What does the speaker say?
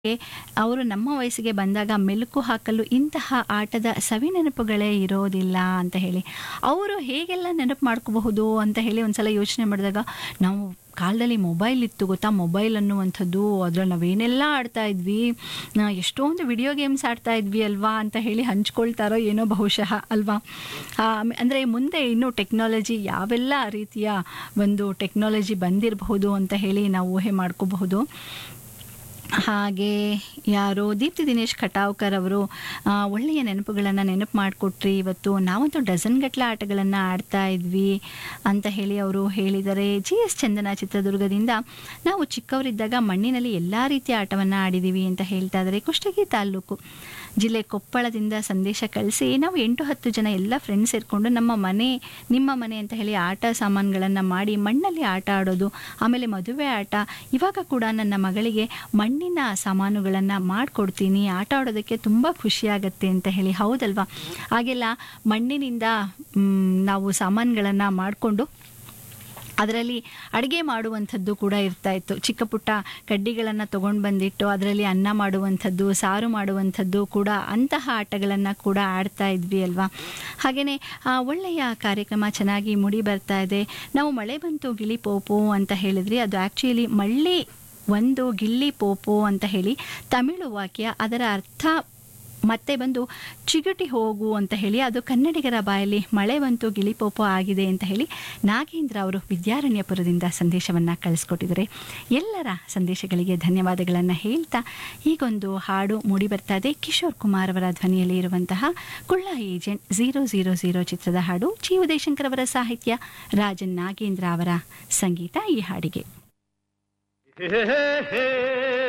ಅವರು ನಮ್ಮ ವಯಸ್ಸಿಗೆ ಬಂದಾಗ ಮೆಲುಕು ಹಾಕಲು ಇಂತಹ ಆಟದ ಸವಿ ನೆನಪುಗಳೇ ಇರೋದಿಲ್ಲ ಅಂತ ಹೇಳಿ ಅವರು ಹೇಗೆಲ್ಲ ನೆನಪು ಮಾಡ್ಕೋಬಹುದು ಅಂತ ಹೇಳಿ ಒಂದ್ಸಲ ಯೋಚನೆ ಮಾಡಿದಾಗ ನಾವು ಕಾಲದಲ್ಲಿ ಮೊಬೈಲ್ ಇತ್ತು ಗೊತ್ತಾ ಮೊಬೈಲ್ ಅನ್ನುವಂಥದ್ದು ಅದ್ರಲ್ಲಿ ನಾವೇನೆಲ್ಲ ಆಡ್ತಾ ಇದ್ವಿ ನಾ ಎಷ್ಟೊಂದು ವಿಡಿಯೋ ಗೇಮ್ಸ್ ಆಡ್ತಾ ಇದ್ವಿ ಅಲ್ವಾ ಅಂತ ಹೇಳಿ ಹಂಚ್ಕೊಳ್ತಾರೋ ಏನೋ ಬಹುಶಃ ಅಲ್ವಾ ಅಂದರೆ ಮುಂದೆ ಇನ್ನೂ ಟೆಕ್ನಾಲಜಿ ಯಾವೆಲ್ಲ ರೀತಿಯ ಒಂದು ಟೆಕ್ನಾಲಜಿ ಬಂದಿರಬಹುದು ಅಂತ ಹೇಳಿ ನಾವು ಊಹೆ ಮಾಡ್ಕೋಬಹುದು ಹಾಗೆ ಯಾರು ದೀಪ್ತಿ ದಿನೇಶ್ ಖಟಾವ್ಕರ್ ಅವರು ಆ, ಒಳ್ಳೆಯ ನೆನಪುಗಳನ್ನು ನೆನಪು ಮಾಡಿಕೊಟ್ರಿ ಇವತ್ತು ನಾವಂತೂ ಡಜನ್ ಗಟ್ಟಲೆ ಆಟಗಳನ್ನು ಆಡ್ತಾ ಇದ್ವಿ ಅಂತ ಹೇಳಿ ಅವರು ಹೇಳಿದ್ದಾರೆ ಜಿ ಎಸ್ ಚಂದನ ಚಿತ್ರದುರ್ಗದಿಂದ ನಾವು ಚಿಕ್ಕವರಿದ್ದಾಗ ಮಣ್ಣಿನಲ್ಲಿ ಎಲ್ಲ ರೀತಿಯ ಆಟವನ್ನು ಆಡಿದ್ದೀವಿ ಅಂತ ಹೇಳ್ತಾ ಇದ್ದಾರೆ ಕುಷ್ಟಗಿ ತಾಲೂಕು ಜಿಲ್ಲೆ ಕೊಪ್ಪಳದಿಂದ ಸಂದೇಶ ಕಳಿಸಿ ನಾವು ಎಂಟು ಹತ್ತು ಜನ ಎಲ್ಲ ಫ್ರೆಂಡ್ಸ್ ಸೇರಿಕೊಂಡು ನಮ್ಮ ಮನೆ ನಿಮ್ಮ ಮನೆ ಅಂತ ಹೇಳಿ ಆಟ ಸಾಮಾನುಗಳನ್ನು ಮಾಡಿ ಮಣ್ಣಲ್ಲಿ ಆಟ ಆಡೋದು ಆಮೇಲೆ ಮದುವೆ ಆಟ ಇವಾಗ ಕೂಡ ನನ್ನ ಮಗಳಿಗೆ ಮಣ್ಣಿನ ಸಾಮಾನುಗಳನ್ನು ಮಾಡಿಕೊಡ್ತೀನಿ ಆಟ ಆಡೋದಕ್ಕೆ ತುಂಬ ಖುಷಿಯಾಗತ್ತೆ ಅಂತ ಹೇಳಿ ಹೌದಲ್ವಾ ಹಾಗೆಲ್ಲ ಮಣ್ಣಿನಿಂದ ಮ್, ನಾವು ಸಾಮಾನುಗಳನ್ನು ಮಾಡಿಕೊಂಡು ಅದರಲ್ಲಿ ಅಡುಗೆ ಮಾಡುವಂಥದ್ದು ಕೂಡ ಇರ್ತಾ ಇತ್ತು ಚಿಕ್ಕ ಪುಟ್ಟ ಕಡ್ಡಿಗಳನ್ನು ತೊಗೊಂಡು ಬಂದಿಟ್ಟು ಅದರಲ್ಲಿ ಅನ್ನ ಮಾಡುವಂಥದ್ದು ಸಾರು ಮಾಡುವಂಥದ್ದು ಕೂಡ ಅಂತಹ ಆಟಗಳನ್ನು ಕೂಡ ಆಡ್ತಾ ಇದ್ವಿ ಅಲ್ವಾ ಹಾಗೆಯೇ ಒಳ್ಳೆಯ ಕಾರ್ಯಕ್ರಮ ಚೆನ್ನಾಗಿ ಮುಡಿ ಬರ್ತಾ ಇದೆ ನಾವು ಮಳೆ ಬಂತು ಗಿಳಿ ಪೋಪು ಅಂತ ಹೇಳಿದ್ರಿ ಅದು ಆ್ಯಕ್ಚುಲಿ ಮಳ್ಳಿ ಒಂದು ಗಿಲ್ಲಿ ಪೋಪು ಅಂತ ಹೇಳಿ ತಮಿಳು ವಾಕ್ಯ ಅದರ ಅರ್ಥ ಮತ್ತೆ ಬಂದು ಚಿಗುಟಿ ಹೋಗು ಅಂತ ಹೇಳಿ ಅದು ಕನ್ನಡಿಗರ ಬಾಯಲ್ಲಿ ಮಳೆ ಬಂತು ಗಿಳಿಪೋಪೋ ಆಗಿದೆ ಅಂತ ಹೇಳಿ ನಾಗೇಂದ್ರ ಅವರು ವಿದ್ಯಾರಣ್ಯಪುರದಿಂದ ಸಂದೇಶವನ್ನು ಕಳಿಸ್ಕೊಟ್ಟಿದ್ದಾರೆ ಎಲ್ಲರ ಸಂದೇಶಗಳಿಗೆ ಧನ್ಯವಾದಗಳನ್ನು ಹೇಳ್ತಾ ಈಗೊಂದು ಹಾಡು ಮೂಡಿ ಬರ್ತಾ ಇದೆ ಕಿಶೋರ್ ಕುಮಾರ್ ಅವರ ಧ್ವನಿಯಲ್ಲಿ ಇರುವಂತಹ ಕುಳ್ಳ ಏಜೆಂಟ್ ಝೀರೋ ಝೀರೋ ಝೀರೋ ಚಿತ್ರದ ಹಾಡು ಜಿ ಉದಯಶಂಕರ್ ಅವರ ಸಾಹಿತ್ಯ ರಾಜನ್ ನಾಗೇಂದ್ರ ಅವರ ಸಂಗೀತ ಈ ಹಾಡಿಗೆ ಹೇ ಹೇ ಹೇ